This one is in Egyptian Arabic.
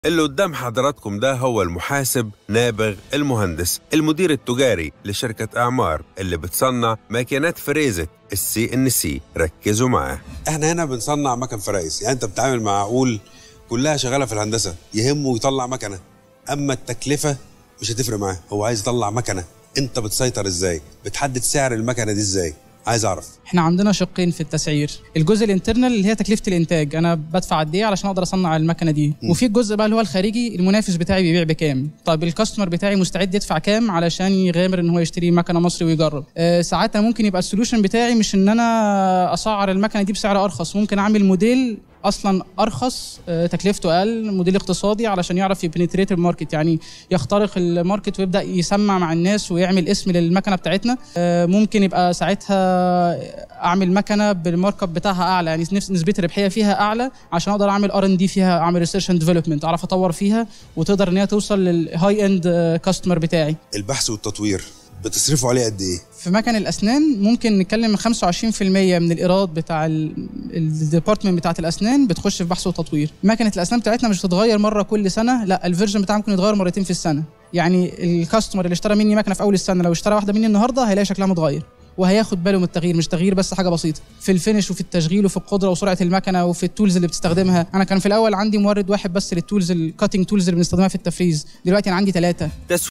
اللي قدام حضراتكم ده هو المحاسب نابغ المهندس المدير التجاري لشركة أعمار اللي بتصنع ماكينات فريزة السي ان سي ركزوا معاه احنا هنا بنصنع مكن فرايز يعني انت بتتعامل مع عقول كلها شغاله في الهندسه يهمه يطلع مكنه اما التكلفه مش هتفرق معاه هو عايز يطلع مكنه انت بتسيطر ازاي بتحدد سعر المكنه دي ازاي عايز اعرف احنا عندنا شقين في التسعير الجزء الانترنال اللي هي تكلفه الانتاج انا بدفع قد ايه علشان اقدر اصنع المكنه دي م. وفي الجزء بقى اللي هو الخارجي المنافس بتاعي بيبيع بكام طيب الكاستمر بتاعي مستعد يدفع كام علشان يغامر ان هو يشتري مكنه مصري ويجرب آه ساعات أنا ممكن يبقى السوليوشن بتاعي مش ان انا اسعر المكنه دي بسعر ارخص ممكن اعمل موديل اصلا ارخص آه، تكلفته اقل موديل اقتصادي علشان يعرف يبنتريت الماركت يعني يخترق الماركت ويبدا يسمع مع الناس ويعمل اسم للمكنه بتاعتنا آه، ممكن يبقى ساعتها اعمل مكنه بالمارك اب بتاعها اعلى يعني نفس- نسبه الربحيه فيها اعلى عشان اقدر اعمل ار ان دي فيها اعمل ريسيرش اند ديفلوبمنت اعرف اطور فيها وتقدر ان هي توصل للهاي اند كاستمر بتاعي البحث والتطوير بتصرفوا عليه قد ايه في مكن الاسنان ممكن نتكلم 25% من الايراد بتاع الديبارتمنت بتاعه الاسنان بتخش في بحث وتطوير مكنه الاسنان بتاعتنا مش بتتغير مره كل سنه لا الفيرجن بتاعها ممكن يتغير مرتين في السنه يعني الكاستمر اللي اشترى مني مكنه في اول السنه لو اشترى واحده مني النهارده هيلاقي شكلها متغير وهياخد باله من التغيير مش تغيير بس حاجه بسيطه في الفينش وفي التشغيل وفي القدره وسرعه المكنه وفي التولز اللي بتستخدمها انا كان في الاول عندي مورد واحد بس للتولز الكاتنج تولز اللي بنستخدمها في التفريز دلوقتي انا عندي ثلاثه